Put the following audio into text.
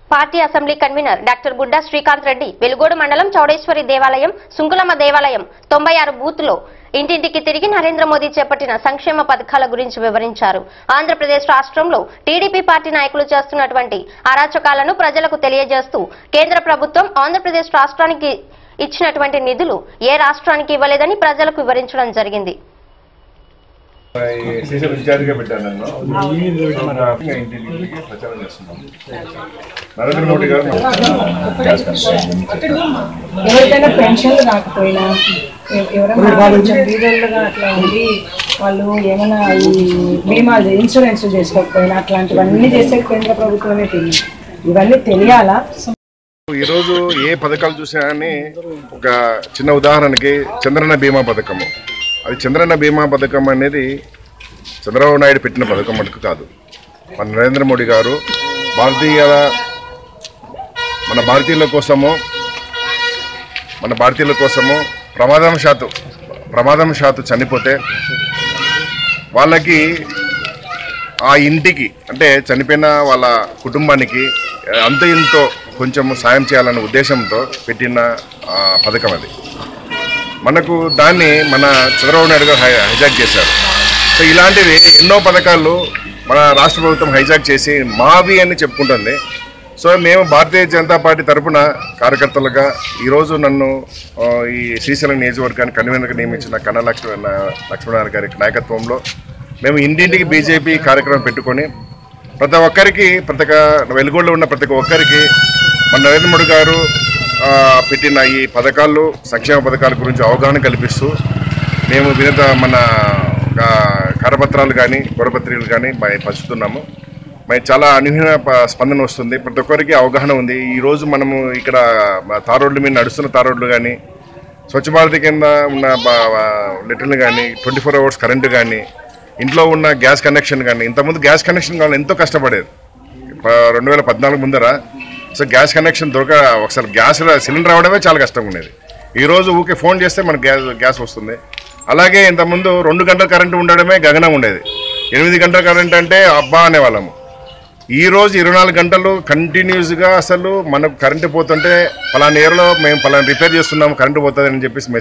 party assembly convener doctor Budda Srikanth Reddy Velugodu మండలం చౌడేశ్వరి దేవాలయం సుంకులమ్మ దేవాలయం తొంభై ఆరు బూత్లో ఇంటింటికి తిరిగి నరేంద్ర మోదీ చేపట్టిన సంక్షేమ పథకాల గురించి వివరించారు ఆంధ్రప్రదేశ్ రాష్ట్రంలో టీడీపీ పార్టీ నాయకులు చేస్తున్నటువంటి అరాచకాలను ప్రజలకు తెలియజేస్తూ కేంద్ర ప్రభుత్వం ఆంధ్రప్రదేశ్ రాష్ట్రానికి ఇచ్చినటువంటి నిధులు ఏ రాష్ట్రానికి ఇవ్వలేదని ప్రజలకు వివరించడం జరిగింది శ్రీశైలం ఇన్ఛార్జిగా పెట్టాను నన్ను సో ఇంకా ఇంటింటికి ప్రచారం చేస్తున్నాం నరేంద్ర మోడీ గారు ఎవరికైనా పెన్షన్లు రాకపోయినా ఎవ- ఎవరైనా కొంచెం బీదలుగా అట్లా ఉండి వాళ్ళు ఏమైనా ఈ బీమాలు ఇన్సూరెన్స్ చేసుకోకపోయినా అట్లాంటివన్నీ చేసే కేంద్ర ప్రభుత్వమే తెలియదు ఇవన్నీ తెలియాలా ఈరోజు ఏ పథకాలు చూసినా కానీ ఒక చిన్న ఉదాహరణకి చంద్రన్న బీమా పథకము అది చంద్రన్న బీమా పథకం అనేది చంద్రబాబు నాయుడు పెట్టిన పథకం మటుకు కాదు మన నరేంద్ర మోడీ గారు భారతీయ మన భారతీయుల కోసము మన భారతీయుల కోసము ప్రమాదం శాతు ప్రమాదం శాతు చనిపోతే వాళ్ళకి ఆ ఇంటికి అంటే చనిపోయిన వాళ్ళ కుటుంబానికి అంత ఇంతో కొంచెం సాయం చేయాలనే ఉద్దేశంతో పెట్టిన ఆ, పథకం అది మనకు దాన్ని మన చంద్రబాబు నాయుడు గారు హై హైజాక్ చేశారు సో ఇలాంటివి ఎన్నో పథకాలు మన రాష్ట్ర ప్రభుత్వం హైజాక్ చేసి మావి అని చెప్పుకుంటుంది సో మేము భారతీయ జనతా పార్టీ తరపున కార్యకర్తలుగా ఈరోజు నన్ను ఆ, ఈ శ్రీశైలం నియోజకవర్గానికి కన్వీనర్గా నియమించిన కన్నా లక్ష్మణ లక్ష్మణారాయణ గారి నాయకత్వంలో మేము ఇంటింటికి బీజేపీ కార్యక్రమం పెట్టుకొని ప్రతి ఒక్కరికి ప్రతి ఒక్క వెలుగులో ఉన్న ప్రతి ఒక్కరికి మన నరేంద్ర మోడీ గారు ఆ, పెట్టిన ఈ పథకాలు సంక్షేమ పథకాల గురించి అవగాహన కల్పిస్తూ మేము వినత మన ఆ, కరపత్రాలు కానీ గొడపత్రికలు కానీ మరి పంచుతున్నాము మరి చాలా అనూహ్య ప- స్పందన వస్తుంది ప్రతి ఒక్కరికి అవగాహన ఉంది ఈరోజు మనము ఇక్కడ మా తార్ రోడ్ల మీద నడుస్తున్న తార్ రోడ్లు కానీ స్వచ్ఛ భారత్ కింద ఉన్న లెటర్లు కానీ ట్వంటీ ఫోర్ అవర్స్ కరెంటు కానీ ఇంట్లో ఉన్న గ్యాస్ కనెక్షన్ కానీ ఇంతకుముందు గ్యాస్ కనెక్షన్ కావాలి ఎంతో కష్టపడేది ప- రెండు వేల పద్నాలుగు ముందర సో గ్యాస్ కనెక్షన్ దొరక ఒకసారి గ్యాస్ రా- సిలిండర్ రావడమే చాలా కష్టంగా ఉండేది ఈ రోజు ఊకే ఫోన్ చేస్తే మనకు గ్యాస్ గ్యాస్ వస్తుంది అలాగే ఇంతకుముందు రెండు గంటల కరెంటు ఉండడమే గగనం ఉండేది ఎనిమిది గంటల కరెంట్ అంటే అబ్బా అనేవాళ్ళము ఈ రోజు ఇరవై నాలుగు గంటలు కంటిన్యూస్గా అసలు మనకు కరెంటు పోతుంటే పలానా ఏరియాలో మేము పలానా రిపేర్ చేస్తున్నాము కరెంటు పోతుంది అని చెప్పేసి